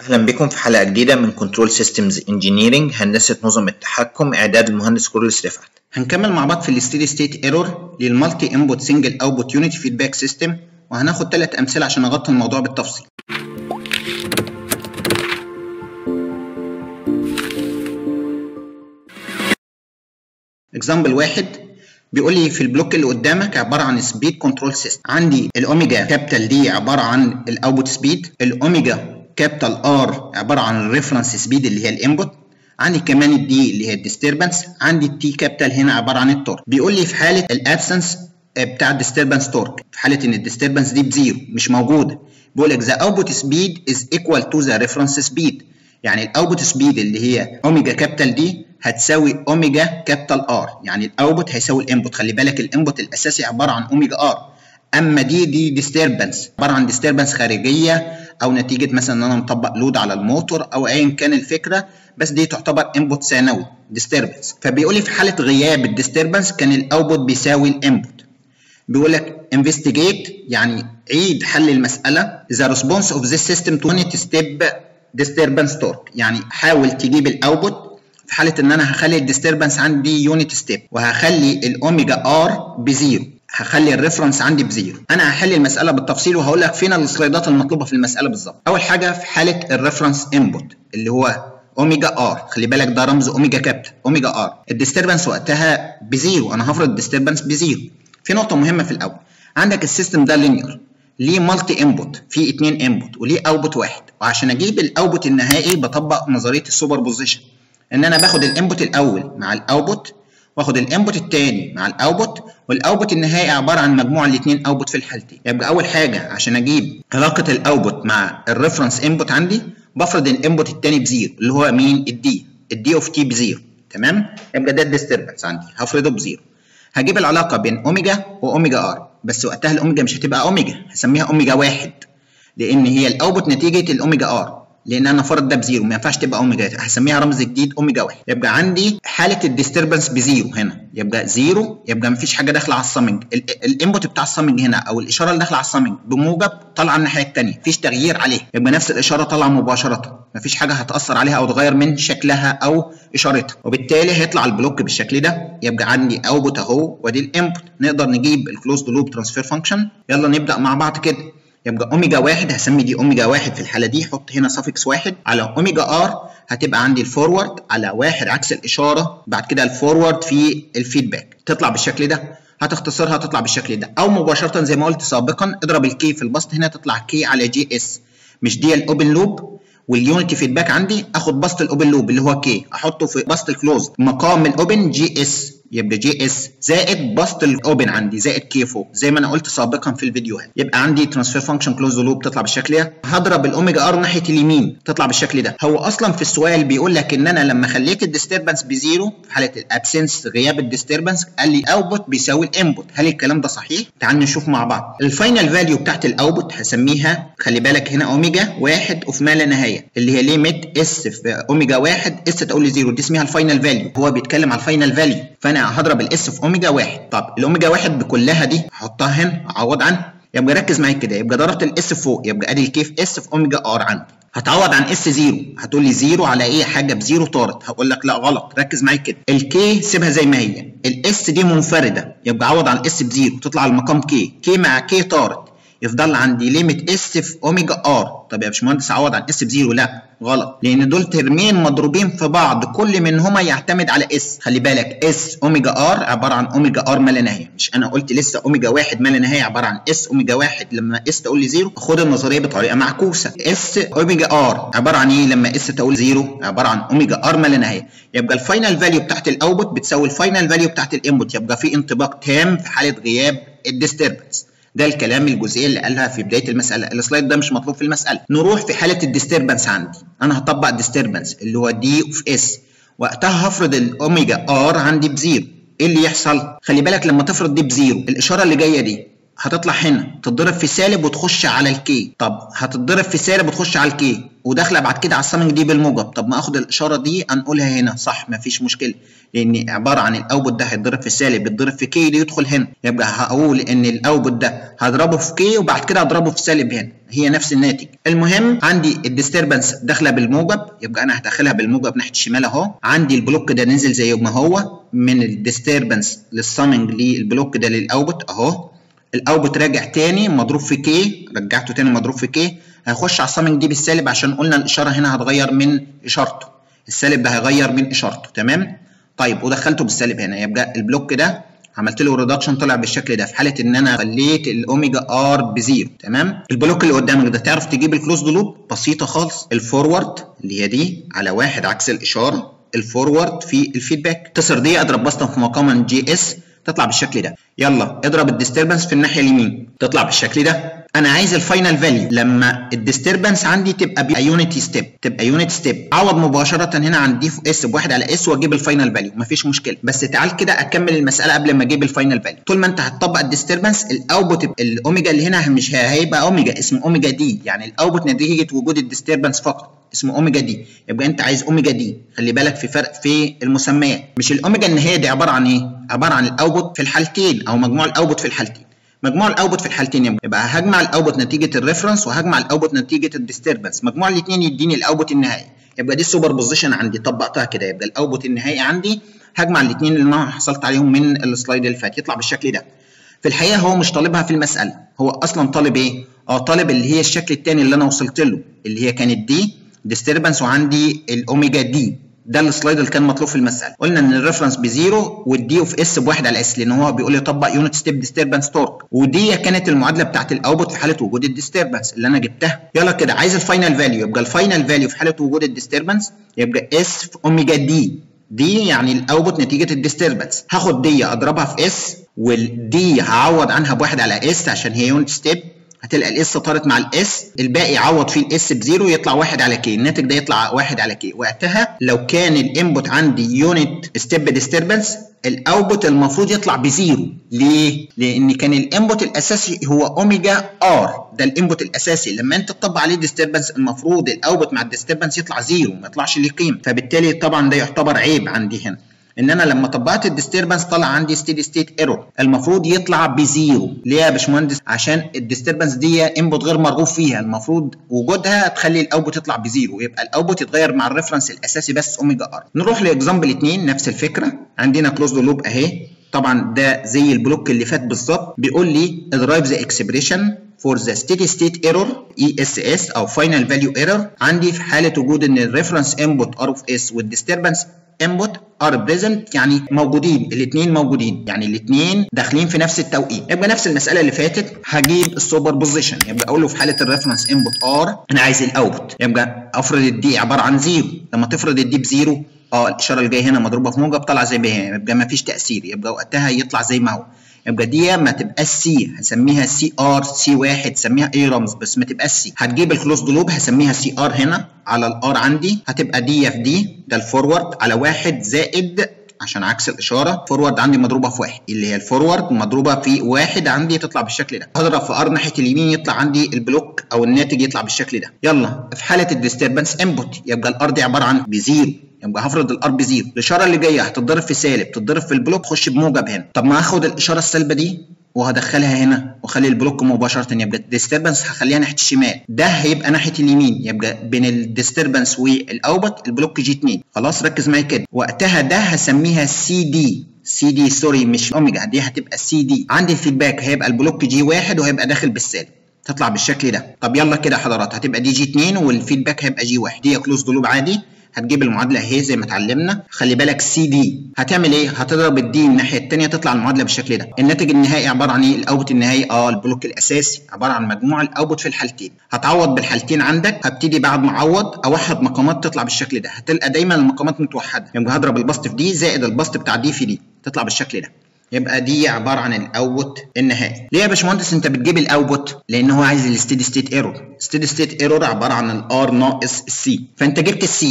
أهلا بكم في حلقة جديدة من كنترول سيستمز انجينيرنج هندسة نظم التحكم إعداد المهندس كورلس رفعت. هنكمل مع بعض في الستيدي ستيت ايرور للمالتي انبوت سنجل اوتبوت يونيتي فيدباك سيستم وهناخد ثلاث امثله عشان نغطي الموضوع بالتفصيل. اكزامبل واحد بيقول لي في البلوك اللي قدامك عباره عن سبيد كنترول سيستم عندي الاوميجا كابيتال دي عباره عن الاوتبوت سبيد الاوميجا كابيتال ار عباره عن الريفرنس سبيد اللي هي الانبوت عندي كمان الدي اللي هي الديستربنس عندي التي كابيتال هنا عباره عن التورك بيقول لي في حاله الابسنس بتاع الديستربنس تورك في حاله ان الديستربنس دي بزيرو مش موجوده بيقول لك ذا اوتبوت سبيد از ايكوال تو ذا ريفرنس سبيد يعني الاوتبوت سبيد اللي هي اوميجا كابيتال دي هتساوي اوميجا كابيتال ار يعني الاوتبوت هيساوي الانبوت خلي بالك الانبوت الاساسي عباره عن اوميجا ار اما دي دي ديستربنس عباره عن ديستربنس خارجيه او نتيجه مثلا ان انا مطبق لود على الموتور او ايا كان الفكره بس دي تعتبر انبوت ثانوي ديستربنس فبيقول لي في حاله غياب الديستربنس كان الاوتبوت بيساوي الانبوت بيقول لك investigate يعني عيد حل المساله the response of this system to unit step disturbance torque يعني حاول تجيب الاوتبوت في حاله ان انا هخلي الديستربنس عندي يونت ستيب وهخلي الاوميجا ار بزيرو هخلي الريفرنس عندي بزيرو انا هحل المساله بالتفصيل وهقول لك فين السلايدات المطلوبه في المساله بالظبط اول حاجه في حاله الريفرنس انبوت اللي هو اوميجا ار خلي بالك ده رمز اوميجا كابيتال اوميجا ار الديستربنس وقتها بزيرو انا هفرض الديستربنس بزيرو في نقطه مهمه في الاول عندك السيستم ده لينير ليه مالتي انبوت في اتنين انبوت وليه اوتبوت واحد وعشان اجيب الاوتبوت النهائي بطبق نظريه السوبر بوزيشن ان انا باخد الانبوت الاول مع الاوتبوت واخد الانبوت الثاني مع الاوتبوت والاوتبوت النهائي عباره عن مجموع الاثنين اوتبوت في الحالتين يبقى اول حاجه عشان اجيب علاقه الاوتبوت مع الريفرنس انبوت عندي بفرض الانبوت الثاني بزيرو اللي هو مين الدي الدي اوف تي بزيرو تمام يبقى ده الديستربنس عندي هفرضه بزيرو هجيب العلاقه بين اوميجا واوميجا ار بس وقتها الاوميجا مش هتبقى اوميجا هسميها اوميجا واحد لان هي الاوتبوت نتيجه الاوميجا ار لان انا فرض ده بزيرو ما ينفعش تبقى اوميجا هسميها رمز جديد اوميجا واحد يبقى عندي حاله الديستربنس بزيرو هنا يبقى زيرو يبقى ما فيش حاجه داخله على الصمنج الانبوت بتاع الصمنج هنا او الاشاره اللي داخله على الصمنج بموجب طالعه الناحيه الثانيه مفيش تغيير عليه يبقى نفس الاشاره طالعه مباشره ما فيش حاجه هتاثر عليها او تغير من شكلها او اشارتها وبالتالي هيطلع البلوك بالشكل ده يبقى عندي اوتبوت اهو وادي الانبوت نقدر نجيب الكلوزد لوب ترانسفير فانكشن يلا نبدا مع بعض كده يبقى اوميجا واحد هسمي دي اوميجا واحد في الحاله دي حط هنا سافكس واحد على اوميجا ار هتبقى عندي الفورورد على واحد عكس الاشاره بعد كده الفورورد في الفيدباك تطلع بالشكل ده هتختصرها تطلع بالشكل ده او مباشره زي ما قلت سابقا اضرب الكي في البسط هنا تطلع كي على جي اس مش دي الاوبن لوب واليونتي فيدباك عندي اخد بسط الاوبن لوب اللي هو كي احطه في بسط الكلوز مقام الاوبن جي اس يبقى جي اس زائد بسط الاوبن عندي زائد كي فوق زي ما انا قلت سابقا في الفيديوهات يبقى عندي ترانسفير فانكشن كلوز لوب تطلع بالشكل ده هضرب الاوميجا ار ناحيه اليمين تطلع بالشكل ده هو اصلا في السؤال بيقول لك ان انا لما خليت الديستربنس بزيرو في حاله الابسنس غياب الديستربنس قال لي اوتبوت بيساوي الانبوت هل الكلام ده صحيح تعال نشوف مع بعض الفاينل فاليو بتاعت الاوتبوت هسميها خلي بالك هنا اوميجا واحد اوف ما لا نهايه اللي هي ليميت اس في اوميجا واحد اس تقول لي زيرو دي اسمها الفاينل فاليو هو بيتكلم على الفاينل فاليو فانا هضرب الاس في اوميجا واحد طب الاوميجا واحد بكلها دي هحطها هنا اعوض عنها يبقى ركز معايا كده يبقى ضربت الاس فوق يبقى ادي الكيف اس في اوميجا ار عندي هتعوض عن اس زيرو هتقول لي زيرو على ايه حاجه بزيرو طارت هقول لك لا غلط ركز معايا كده الكي سيبها زي ما هي الاس دي منفرده يبقى عوض عن اس بزيرو تطلع المقام كي كي مع كي طارت يفضل عندي ليميت اس في اوميجا ار طب يا باشمهندس اعوض عن اس بزيرو لا غلط لان دول ترمين مضروبين في بعض كل منهما يعتمد على اس خلي بالك اس اوميجا ار عباره عن اوميجا ار ما لا نهايه مش انا قلت لسه اوميجا واحد ما لا نهايه عباره عن اس اوميجا واحد لما اس تقول لي زيرو خد النظريه بطريقه معكوسه اس اوميجا ار عباره عن ايه لما اس تقول زيرو عباره عن اوميجا ار ما لا نهايه يبقى الفاينل فاليو بتاعت الاوتبوت بتساوي الفاينل فاليو بتاعت الانبوت يبقى في انطباق تام في حاله غياب الديستربنس ده الكلام الجزئيه اللي قالها في بدايه المساله السلايد ده مش مطلوب في المساله نروح في حاله الديستربنس عندي انا هطبق ديستربنس اللي هو دي اوف اس وقتها هفرض الاوميجا ار عندي بزيرو ايه اللي يحصل خلي بالك لما تفرض دي بزيرو الاشاره اللي جايه دي هتطلع هنا تتضرب في سالب وتخش على الكي طب هتتضرب في سالب وتخش على الكي وداخله بعد كده على السامنج دي بالموجب طب ما اخد الاشاره دي انقلها هنا صح مفيش مشكله لان عباره عن الاوتبوت ده هيتضرب في سالب يتضرب في كي دي يدخل هنا يبقى هقول ان الاوتبوت ده هضربه في كي وبعد كده هضربه في سالب هنا هي نفس الناتج المهم عندي الديستربنس داخله بالموجب يبقى انا هدخلها بالموجب ناحيه الشمال اهو عندي البلوك ده نزل زي ما هو من الديستربنس للسامنج للبلوك ده للاوتبوت اهو الاوتبوت راجع تاني مضروب في كي رجعته تاني مضروب في كي هيخش على السامنج دي بالسالب عشان قلنا الاشاره هنا هتغير من اشارته السالب ده هيغير من اشارته تمام طيب ودخلته بالسالب هنا يبقى البلوك ده عملت له ريدكشن طلع بالشكل ده في حاله ان انا خليت الاوميجا ار بزيرو تمام البلوك اللي قدامك ده تعرف تجيب الكلوزد لوب بسيطه خالص الفورورد اللي هي دي على واحد عكس الاشاره الفورورد في الفيدباك تصر دي اضرب بسطه في مقام جي اس تطلع بالشكل ده يلا اضرب الديستربنس في الناحيه اليمين تطلع بالشكل ده انا عايز الفاينل فاليو لما الديستربنس عندي تبقى بيونتي ستيب تبقى يونت ستيب عوض مباشره هنا عن دي في اس بواحد على اس واجيب الفاينل فاليو مفيش مشكله بس تعال كده اكمل المساله قبل ما اجيب الفاينل فاليو طول ما انت هتطبق الديستربنس الاوتبوت الاوميجا اللي هنا مش هيبقى اوميجا اسمه اوميجا دي يعني الاوتبوت نتيجه وجود الديستربنس فقط اسمه اوميجا دي يبقى انت عايز اوميجا دي خلي بالك في فرق في المسميات مش الاوميجا النهائيه دي عباره عن ايه عباره عن الاوتبوت في الحالتين او مجموع الاوتبوت في الحالتين مجموع الاوتبوت في الحالتين يبقى هجمع الاوتبوت نتيجه الريفرنس وهجمع الاوتبوت نتيجه الديستربنس مجموع الاثنين يديني الاوتبوت النهائي يبقى دي السوبر بوزيشن عندي طبقتها كده يبقى الاوتبوت النهائي عندي هجمع الاثنين اللي انا حصلت عليهم من السلايد اللي فات يطلع بالشكل ده في الحقيقه هو مش طالبها في المساله هو اصلا طالب ايه اه طالب اللي هي الشكل الثاني اللي انا وصلت له اللي هي كانت دي ديستربنس وعندي الاوميجا دي ده السلايد اللي كان مطلوب في المساله قلنا ان الريفرنس بزيرو والدي اوف اس بواحد على اس لان هو بيقول لي طبق يونت ستيب ديستربنس تورك ودي كانت المعادله بتاعت الاوتبوت في حاله وجود الديستربنس اللي انا جبتها يلا كده عايز الفاينل فاليو يبقى الفاينل فاليو في حاله وجود الديستربنس يبقى اس في اوميجا دي دي يعني الاوتبوت نتيجه الديستربنس هاخد دي اضربها في اس والدي هعوض عنها بواحد على اس عشان هي يونت ستيب هتلقى الاس طارت مع الاس الباقي عوض فيه الاس بزيرو يطلع واحد على كي الناتج ده يطلع واحد على كي وقتها لو كان الانبوت عندي يونت ستيب ديستربنس الاوتبوت المفروض يطلع بزيرو ليه؟ لان كان الانبوت الاساسي هو اوميجا ار ده الانبوت الاساسي لما انت تطبق عليه ديستربنس المفروض الاوتبوت مع الديستربنس يطلع زيرو ما يطلعش ليه قيمه فبالتالي طبعا ده يعتبر عيب عندي هنا ان انا لما طبقت الديستربنس طلع عندي ستيدي ستيت ايرور المفروض يطلع بزيرو ليه يا باشمهندس عشان الديستربنس دي انبوت غير مرغوب فيها المفروض وجودها تخلي الاوتبوت يطلع بزيرو يبقى الاوتبوت يتغير مع الريفرنس الاساسي بس اوميجا ار نروح لاكزامبل 2 نفس الفكره عندنا كلوزد لوب اهي طبعا ده زي البلوك اللي فات بالظبط بيقول لي derive the expression for the steady state error ESS او final value error عندي في حاله وجود ان الريفرنس انبوت R of S والديستربنس انبوت ار بريزنت يعني موجودين الاثنين موجودين يعني الاثنين داخلين في نفس التوقيت يبقى نفس المساله اللي فاتت هجيب السوبر بوزيشن يبقى اقول له في حاله الريفرنس انبوت ار انا عايز الاوتبوت يبقى افرض الدي عباره عن زيرو لما تفرض الدي بزيرو اه الاشاره اللي جايه هنا مضروبه في موجب طالعه زي ما هي يبقى ما فيش تاثير يبقى وقتها يطلع زي ما هو يبقى دي ما تبقاش سي هسميها سي ار سي واحد سميها اي رمز بس ما تبقاش سي هتجيب الكلوزد لوب هسميها سي ار هنا على الار عندي هتبقى دي في دي ده الفورورد على واحد زائد عشان عكس الاشاره فورورد عندي مضروبه في واحد اللي هي الفورورد مضروبه في واحد عندي تطلع بالشكل ده هضرب في ار ناحيه اليمين يطلع عندي البلوك او الناتج يطلع بالشكل ده يلا في حاله الديستربنس انبوت يبقى الار دي عباره عن بزيرو يبقى هفرض الار بزيرو الاشاره اللي جايه هتتضرب في سالب تتضرب في البلوك تخش بموجب هنا طب ما هاخد الاشاره السالبه دي وهدخلها هنا واخلي البلوك مباشره يبقى الديستربنس هخليها ناحيه الشمال ده هيبقى ناحيه اليمين يبقى بين الديستربنس والاوتبوت البلوك جي 2 خلاص ركز معايا كده وقتها ده هسميها سي دي سي دي سوري مش اوميجا دي هتبقى سي دي عندي الفيدباك هيبقى البلوك جي 1 وهيبقى داخل بالسالب تطلع بالشكل ده طب يلا كده حضرات هتبقى دي جي 2 والفيدباك هيبقى جي 1 دي كلوز لوب عادي هتجيب المعادله اهي زي ما اتعلمنا خلي بالك سي دي هتعمل ايه هتضرب الدي الناحيه الثانيه تطلع المعادله بالشكل ده الناتج النهائي عباره عن ايه الاوتبوت النهائي اه البلوك الاساسي عباره عن مجموع الاوتبوت في الحالتين هتعوض بالحالتين عندك هبتدي بعد ما اعوض اوحد مقامات تطلع بالشكل ده هتلقى دايما المقامات متوحده يبقى هضرب البسط في دي زائد البسط بتاع دي في دي تطلع بالشكل ده يبقى دي عباره عن الاوتبوت النهائي ليه يا باشمهندس انت بتجيب الاوتبوت لان هو عايز الستيدي ستيت ايرور ستيدي ستيت ايرور عباره عن الار ناقص السي فانت جبت السي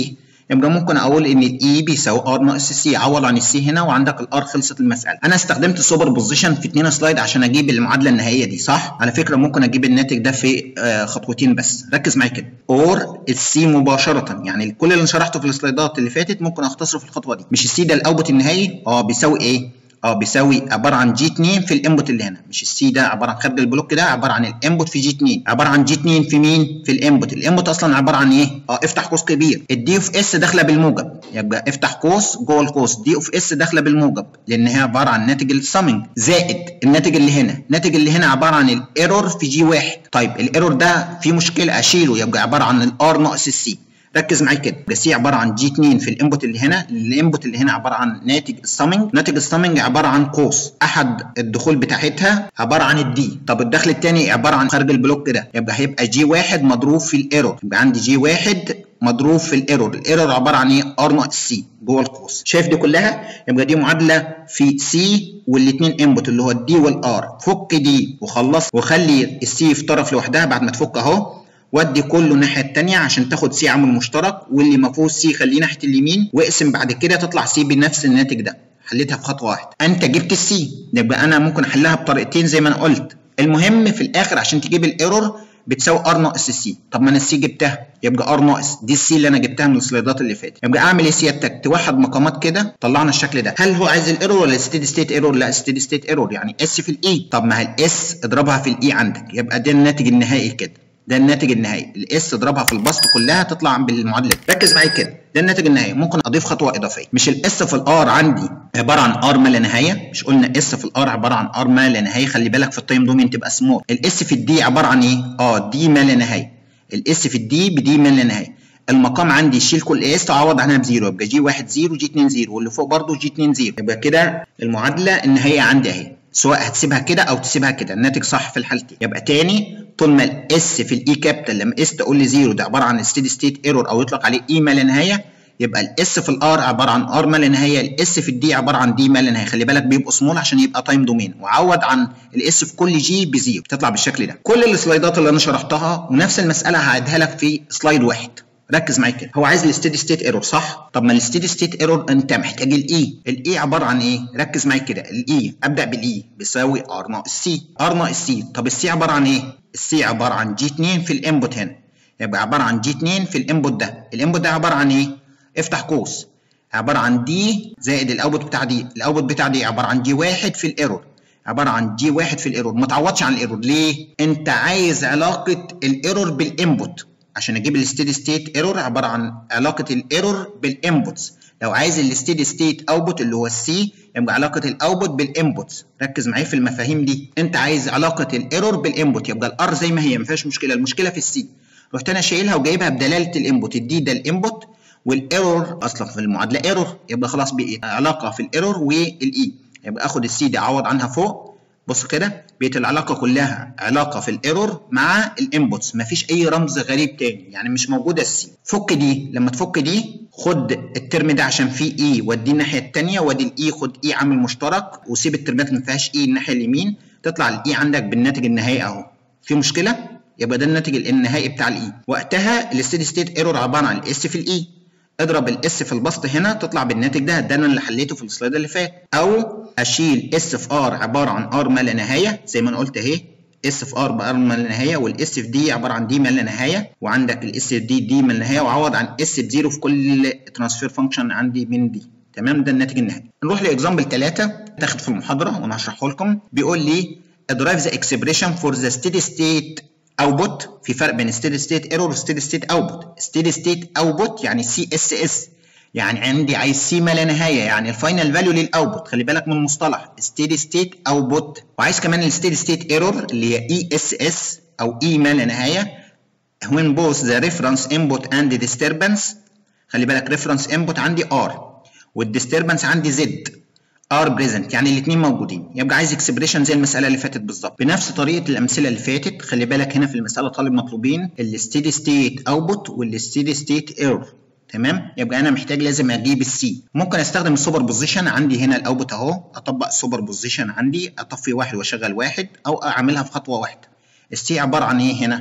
يبقى ممكن اقول ان الاي بيساوي ار ناقص السي عوض عن السي هنا وعندك الار خلصت المساله انا استخدمت السوبر بوزيشن في اتنين سلايد عشان اجيب المعادله النهائيه دي صح على فكره ممكن اجيب الناتج ده في آه خطوتين بس ركز معايا كده اور السي مباشره يعني كل اللي شرحته في السلايدات اللي فاتت ممكن اختصره في الخطوه دي مش السي ده الاوتبوت النهائي اه بيساوي ايه اه بيساوي عباره عن جي 2 في الانبوت اللي هنا مش السي ده عباره عن خارج البلوك ده عباره عن الانبوت في جي 2 عباره عن جي 2 في مين في الانبوت الانبوت اصلا عباره عن ايه اه افتح قوس كبير الدي اوف اس داخله بالموجب يبقى افتح قوس جوه القوس دي اوف اس داخله بالموجب لان هي عباره عن ناتج السامنج زائد الناتج اللي هنا الناتج اللي هنا عباره عن الايرور في جي 1 طيب الايرور ده فيه مشكله اشيله يبقى عباره عن الار ناقص السي ركز معايا كده بس هي عباره عن جي 2 في الانبوت اللي هنا الانبوت اللي هنا عباره عن ناتج السامنج ناتج السامنج عباره عن قوس احد الدخول بتاعتها عباره عن الدي طب الدخل الثاني عباره عن خارج البلوك ده يبقى هيبقى جي 1 مضروب في الايرور يبقى عندي جي 1 مضروب في الايرور الايرور عباره عن ايه ار ناقص سي جوه القوس شايف دي كلها يبقى دي معادله في سي والاثنين انبوت اللي هو الدي والار فك دي وخلص وخلي السي في طرف لوحدها بعد ما تفك اهو ودي كله الناحيه الثانيه عشان تاخد سي عامل مشترك واللي ما فيهوش سي خليه ناحيه اليمين واقسم بعد كده تطلع سي بنفس الناتج ده حليتها في خطوه واحده انت جبت السي يبقى انا ممكن احلها بطريقتين زي ما انا قلت المهم في الاخر عشان تجيب الايرور بتساوي ار ناقص السي طب ما انا السي جبتها يبقى ار ناقص دي السي اللي انا جبتها من السلايدات اللي فاتت يبقى اعمل ايه سيادتك توحد مقامات كده طلعنا الشكل ده هل هو عايز الايرور ولا ستيدي ستيت ايرور لا ستيدي ستيت ايرور يعني اس في الاي طب ما هي الاس اضربها في الاي عندك يبقى ده الناتج النهائي كده ده الناتج النهائي الاس اضربها في البسط كلها تطلع بالمعادله ركز معايا كده ده الناتج النهائي ممكن اضيف خطوه اضافيه مش الاس في الار عندي عباره عن ار ما لا نهايه مش قلنا اس في الار عباره عن ار ما لا نهايه خلي بالك في التايم دومين تبقى سمول الاس في الدي عباره عن ايه اه دي ما لا نهايه الاس في الدي بدي ما لا نهايه المقام عندي شيل كل اس تعوض عنها بزيرو يبقى جي 1 0 جي 2 0 واللي فوق برضه جي 2 0 يبقى كده المعادله النهائيه عندي اهي سواء هتسيبها كده او تسيبها كده الناتج صح في الحالتين يبقى تاني طول ما الاس في الاي كابيتال لما اس تقول لي زيرو ده عباره عن ستيدي ستيت ايرور او يطلق عليه اي ما لا نهايه يبقى الاس في الار عباره عن ار ما لا نهايه الاس في الدي عباره عن دي ما لا نهايه خلي بالك بيبقوا سمول عشان يبقى تايم دومين وعوض عن الاس في كل جي بزيرو تطلع بالشكل ده كل السلايدات اللي انا شرحتها ونفس المساله هعيدها لك في سلايد واحد ركز معايا كده هو عايز الستيدي ستيت ايرور صح طب ما الستيدي ستيت ايرور انت محتاج الاي الاي عباره عن ايه ركز معايا كده الاي ابدا بالاي بيساوي ار ناقص سي ار ناقص سي طب السي عباره عن ايه السي عباره عن جي 2 في الانبوت هنا يبقى عباره عن جي 2 في الانبوت ده الانبوت ده عباره عن ايه افتح قوس عباره عن دي زائد الاوتبوت بتاع دي الاوتبوت بتاع دي عباره عن جي 1 في الايرور عباره عن جي 1 في الايرور ما تعوضش عن الايرور ليه انت عايز علاقه الايرور بالانبوت عشان اجيب الستيدي ستيت ايرور عباره عن علاقه الايرور بالانبوتس لو عايز الستيدي ستيت اوتبوت اللي هو السي يبقى علاقه الاوتبوت بالانبوتس ركز معايا في المفاهيم دي انت عايز علاقه الايرور بالانبوت يبقى الار زي ما هي ما فيهاش مشكله المشكله في السي رحت انا شايلها وجايبها بدلاله الانبوت الدي ده الانبوت والايرور اصلا في المعادله ايرور يبقى خلاص بقى علاقه في الايرور والاي يبقى اخد السي دي اعوض عنها فوق بص كده بقت العلاقه كلها علاقه في الايرور مع الانبوتس مفيش اي رمز غريب تاني يعني مش موجوده السي فك دي لما تفك دي خد الترم ده عشان فيه اي وديه الناحيه الثانيه وادي الاي خد اي عامل مشترك وسيب الترمات اللي ما فيهاش اي الناحيه اليمين تطلع الاي عندك بالناتج النهائي اهو في مشكله يبقى ده الناتج النهائي بتاع الاي وقتها الستيدي ستيت ايرور عباره عن الاس في الاي اضرب الاس في البسط هنا تطلع بالناتج ده ده انا اللي حليته في السلايد اللي فات او اشيل اس في ار عباره عن ار ما لا نهايه زي ما انا قلت اهي اس في ار بار ما لا نهايه والاس في دي عباره عن دي ما لا نهايه وعندك الاس في دي دي ما لا نهايه وعوض عن اس بزيرو في كل ترانسفير فانكشن عندي من دي تمام ده الناتج النهائي نروح لاكزامبل 3 تاخد في المحاضره وانا هشرحه لكم بيقول لي derive the expression for the steady state output في فرق بين steady state error و steady state output steady state output يعني سي اس اس يعني عندي عايز سي ما لا نهايه يعني الفاينل فاليو للاوتبوت خلي بالك من المصطلح steady state output وعايز كمان الستيدي ستيت ايرور اللي هي اي اس اس او اي ما لا نهايه when both the reference input and the disturbance خلي بالك reference input عندي r والdisturbance عندي z ار بريزنت يعني الاثنين موجودين يبقى عايز اكسبريشن زي المساله اللي فاتت بالظبط بنفس طريقه الامثله اللي فاتت خلي بالك هنا في المساله طالب مطلوبين الستيدي ستيت اوتبوت والستيدي ستيت ايرور تمام يبقى انا محتاج لازم اجيب السي ممكن استخدم السوبر بوزيشن عندي هنا الاوتبوت اهو اطبق السوبر بوزيشن عندي اطفي واحد واشغل واحد او اعملها في خطوه واحده السي عباره عن ايه هنا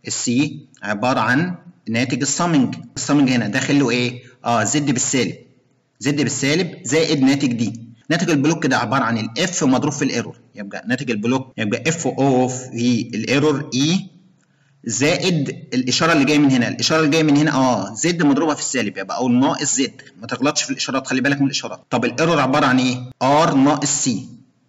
السي عباره عن ناتج السامنج السامنج هنا داخل له ايه اه زد بالسالب زد بالسالب زائد ناتج دي ناتج البلوك ده عباره عن الاف مضروب في الايرور يبقى ناتج البلوك يبقى اف او في الايرور اي زائد الاشاره اللي جايه من هنا الاشاره اللي جايه من هنا اه زد مضروبه في السالب يبقى او ناقص زد ما تغلطش في الاشارات خلي بالك من الاشارات طب الايرور عباره عن ايه ار ناقص سي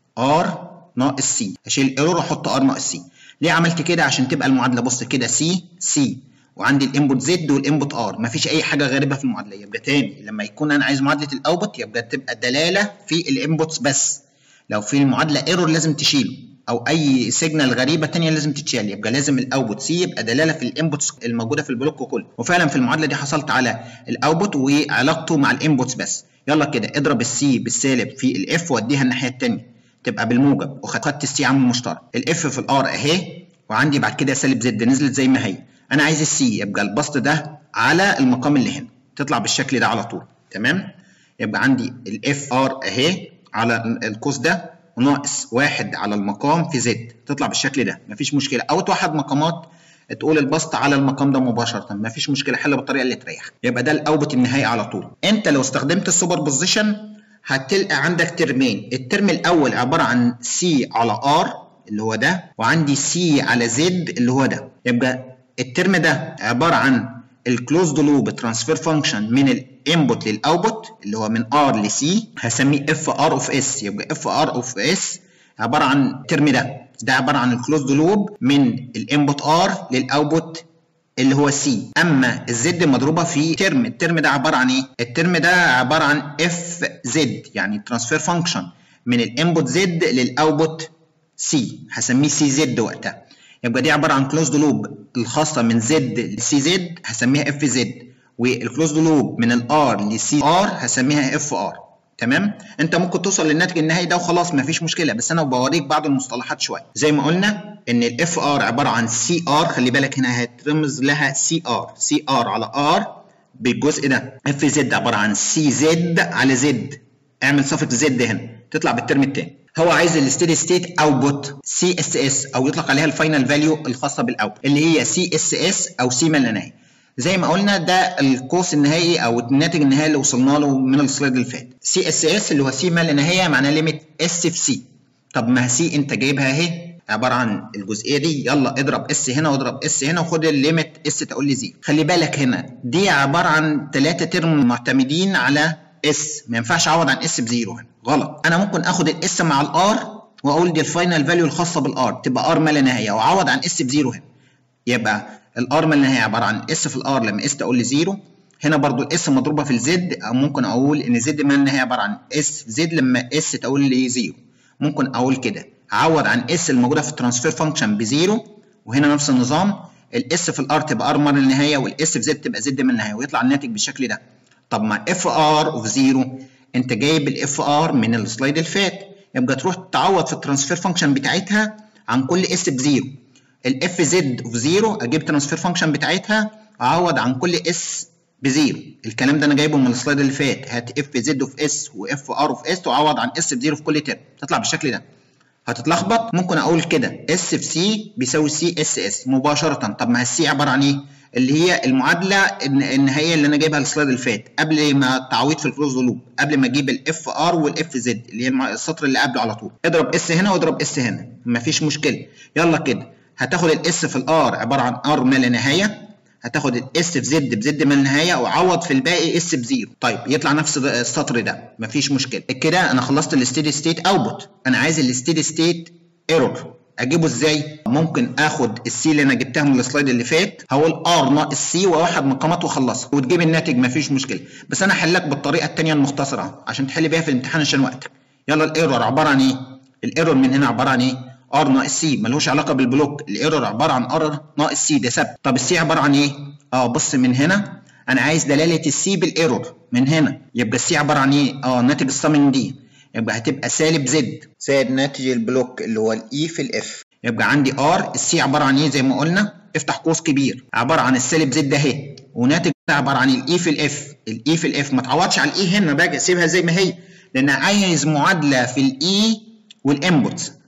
ار ناقص سي اشيل الايرور واحط ار ناقص سي ليه عملت كده عشان تبقى المعادله بص كده سي سي وعندي الانبوت زد والانبوت ار مفيش اي حاجه غريبه في المعادله يبقى تاني لما يكون انا عايز معادله الاوتبوت يبقى تبقى دلاله في الانبوتس بس لو في المعادله ايرور لازم تشيله او اي سيجنال غريبه ثانيه لازم تتشال يبقى لازم الاوتبوت سي يبقى دلاله في الانبوتس الموجوده في البلوك كله وفعلا في المعادله دي حصلت على الاوتبوت وعلاقته مع الانبوتس بس يلا كده اضرب السي بالسالب في الاف واديها الناحيه الثانيه تبقى بالموجب وخدت السي عامل مشترك الاف في الار اهي وعندي بعد كده سالب زد نزلت زي ما هي انا عايز السي يبقى البسط ده على المقام اللي هنا تطلع بالشكل ده على طول تمام يبقى عندي الاف ار اهي على القوس ده وناقص واحد على المقام في زد تطلع بالشكل ده مفيش مشكله او توحد مقامات تقول البسط على المقام ده مباشره مفيش مشكله حل بالطريقه اللي تريحك يبقى ده الاوبت النهائي على طول انت لو استخدمت السوبر بوزيشن هتلقى عندك ترمين الترم الاول عباره عن سي على ار اللي هو ده وعندي سي على زد اللي هو ده يبقى الترم ده عباره عن الكلوزد لوب ترانسفير فانكشن من الانبوت للاوتبوت اللي هو من ار لسي هسميه اف ار اوف اس يبقى اف ار اوف اس عباره عن الترم ده ده عباره عن الكلوزد لوب من الانبوت ار للاوتبوت اللي هو سي اما الزد مضروبه في ترم الترم ده عباره عن ايه الترم ده عباره عن اف زد يعني ترانسفير فانكشن من الانبوت زد للاوتبوت سي هسميه سي زد وقتها يبقى دي عباره عن كلوزد لوب الخاصه من زد لسي زد هسميها اف زد والكلوزد لوب من الار لسي ار هسميها اف ار تمام انت ممكن توصل للناتج النهائي ده وخلاص مفيش مشكله بس انا بوريك بعض المصطلحات شويه زي ما قلنا ان الاف ار عباره عن سي ار خلي بالك هنا هترمز لها سي ار سي ار على ار بالجزء ده اف زد عباره عن سي زد على زد اعمل صفه زد هنا تطلع بالترم الثاني هو عايز الستيدي ستيت اوتبوت سي اس اس او يطلق عليها الفاينل فاليو الخاصه بالاوت اللي هي سي اس اس او سي ما لا نهايه زي ما قلنا ده القوس النهائي او الناتج النهائي اللي وصلنا له من السلايد اللي فات سي اس اس اللي هو سي ما لا نهايه معناه ليميت اس في سي طب ما سي انت جايبها اهي عباره عن الجزئيه دي يلا اضرب اس هنا واضرب اس هنا وخد الليميت اس تقول لي زي خلي بالك هنا دي عباره عن ثلاثه ترم معتمدين على اس ما ينفعش اعوض عن اس بزيرو هنا غلط انا ممكن اخد الاس مع الار واقول دي الفاينل فاليو الخاصه بالار تبقى ار ما لا نهايه واعوض عن اس بزيرو هنا يبقى الار ما لا نهايه عباره عن اس في الار لما اس تقول لي زيرو هنا برضو الاس مضروبه في الزد او ممكن اقول ان زد ما لا نهايه عباره عن اس في زد لما اس تقول لي زيرو ممكن اقول كده اعوض عن اس الموجوده في الترانسفير فانكشن بزيرو وهنا نفس النظام الاس في الار تبقى ار ما لا نهايه والاس في زد تبقى زد ما لا نهايه ويطلع الناتج بالشكل ده طب مع اف ار اوف زيرو انت جايب الاف ار من السلايد اللي فات يبقى تروح تعوض في الترانسفير فانكشن بتاعتها عن كل اس بزيرو الاف زد اوف زيرو اجيب ترانسفير فانكشن بتاعتها اعوض عن كل اس بزيرو الكلام ده انا جايبه من السلايد اللي فات هات اف زد اوف اس واف ار اوف اس وعوض عن اس بزيرو في كل ترم تطلع بالشكل ده هتتلخبط ممكن اقول كده اس في سي بيساوي سي اس اس مباشره طب ما السي عباره عن ايه اللي هي المعادله النهائيه اللي انا جايبها السلايد اللي فات قبل ما التعويض في الكلوز لوب قبل ما اجيب الاف ار والاف زد اللي هي السطر اللي قبله على طول اضرب اس هنا واضرب اس هنا مفيش مشكله يلا كده هتاخد الاس في الار عباره عن ار ما لا نهايه هتاخد الاس في زد بزد ما لا نهايه وعوض في الباقي اس بزيرو طيب يطلع نفس السطر ده مفيش مشكله كده انا خلصت الستيدي ستيت اوتبوت انا عايز الستيدي ستيت ايرور اجيبه ازاي ممكن اخد السي اللي انا جبتها من السلايد اللي فات هقول ار ناقص سي واوحد مقامات واخلصها وتجيب الناتج مفيش مشكله بس انا هحلك بالطريقه الثانيه المختصره عشان تحل بيها في الامتحان عشان وقتك يلا الايرور عباره عن ايه الايرور من هنا عباره عن ايه ار ناقص سي ملوش علاقه بالبلوك الايرور عباره عن ار ناقص سي ده ثابت طب السي عباره عن ايه اه بص من هنا انا عايز دلاله السي بالايرور من هنا يبقى السي عباره عن ايه اه ناتج السمنج دي يبقى هتبقى سالب زد زائد ناتج البلوك اللي هو الاي في الاف يبقى عندي ار السي عباره عن ايه زي ما قلنا افتح قوس كبير عباره عن السالب زد اهي وناتج عباره عن الاي في الاف الاي في الاف ما تعوضش على الاي هنا بقى سيبها زي ما هي لان عايز معادله في الاي والانبوتس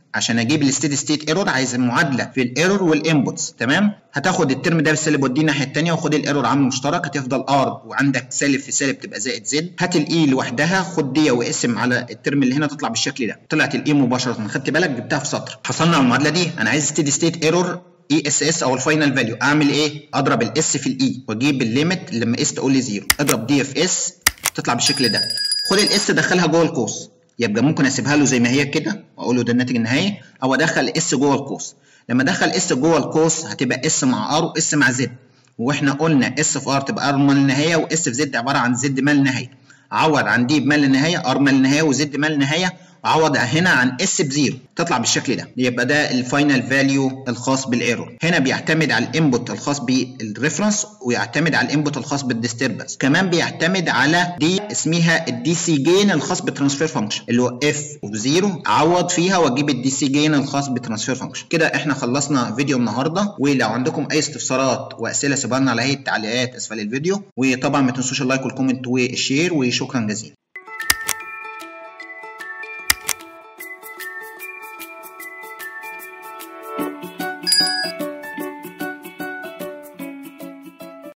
عشان اجيب الستيدي ستيت ايرور عايز المعادله في الايرور والانبوتس تمام هتاخد الترم ده بالسالب وديه الناحيه الثانيه وخد الايرور عامل مشترك هتفضل ار وعندك سالب في سالب تبقى زائد زد هات الاي لوحدها خد دي واقسم على الترم اللي هنا تطلع بالشكل ده طلعت الاي مباشره خدت بالك جبتها في سطر حصلنا على المعادله دي انا عايز ستيدي ستيت ايرور اي اس اس او الفاينل فاليو اعمل ايه اضرب الاس في الاي واجيب الليميت لما اس تقول لي زيرو اضرب دي في اس تطلع بالشكل ده خد الاس دخلها جوه القوس يبقى ممكن اسيبها له زي ما هي كده واقول له ده الناتج النهائي او ادخل اس جوه القوس لما ادخل اس جوه القوس هتبقى اس مع ار واس مع زد واحنا قلنا اس في ار تبقى ار ما لا نهايه واس في زد عباره عن زد ما لا نهايه عوض عن دي بما لا نهايه ار ما لا نهايه وزد ما لا نهايه وعوض هنا عن اس بزيرو تطلع بالشكل ده يبقى ده الفاينل فاليو الخاص بالايرور هنا بيعتمد على الانبوت الخاص بالريفرنس ويعتمد على الانبوت الخاص بالديستربنس كمان بيعتمد على دي اسمها الدي سي جين الخاص بالترانسفير فانكشن اللي هو اف اوف زيرو عوض فيها واجيب الدي سي جين الخاص بالترانسفير فانكشن كده احنا خلصنا فيديو النهارده ولو عندكم اي استفسارات واسئله سيبوها لنا على هيئه التعليقات اسفل الفيديو وطبعا ما تنسوش اللايك والكومنت والشير وشكرا جزيلا